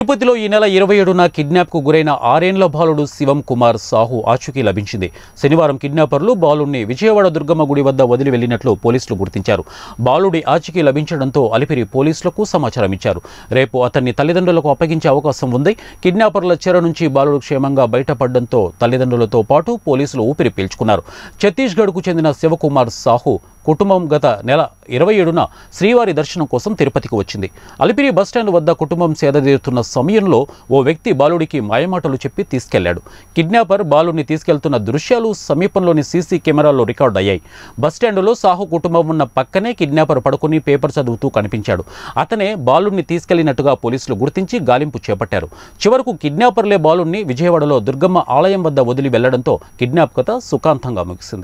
తిరుపతిలో ఈ నెల ఇరవై ఏడున కిడ్నాప్కు గురైన ఆరేండ్ల బాలుడు శివం కుమార్ సాహు ఆచూకీ లభించింది శనివారం కిడ్నాపర్లు బాలుడిని విజయవాడ దుర్గమ్మ గుడి వద్ద వదిలి వెళ్లినట్లు పోలీసులు గుర్తించారు బాలుడి ఆచూకీ లభించడంతో అలిపిరి పోలీసులకు సమాచారం ఇచ్చారు రేపు అతన్ని తల్లిదండ్రులకు అప్పగించే అవకాశం ఉంది కిడ్నాపర్ల చెర నుంచి బాలుడు క్షేమంగా బయటపడడంతో తల్లిదండ్రులతో పాటు పోలీసులు ఊపిరి పీల్చుకున్నారు ఛత్తీస్గఢ్కు చెందిన శివకుమార్ సాహు కుటుంబం గత నెల ఇరవై ఏడున శ్రీవారి దర్శనం కోసం తిరుపతికి వచ్చింది అలిపిరి బస్టాండ్ వద్ద కుటుంబం సేదతీరుతున్న సమయంలో ఓ వ్యక్తి బాలుడికి మాయమాటలు చెప్పి తీసుకెళ్లాడు కిడ్నాపర్ బాలుడిని తీసుకెళ్తున్న దృశ్యాలు సమీపంలోని సీసీ కెమెరాల్లో రికార్డ్ అయ్యాయి బస్టాండులో సాహు కుటుంబం ఉన్న పక్కనే కిడ్నాపర్ పడుకుని పేపర్ చదువుతూ కనిపించాడు అతనే బాలుడిని తీసుకెళ్లినట్టుగా పోలీసులు గుర్తించి గాలింపు చేపట్టారు చివరకు కిడ్నాపర్లే బాలుడిని విజయవాడలో దుర్గమ్మ ఆలయం వద్ద వదిలి వెళ్లడంతో కిడ్నాప్ కథ సుఖాంతంగా ముగిసింది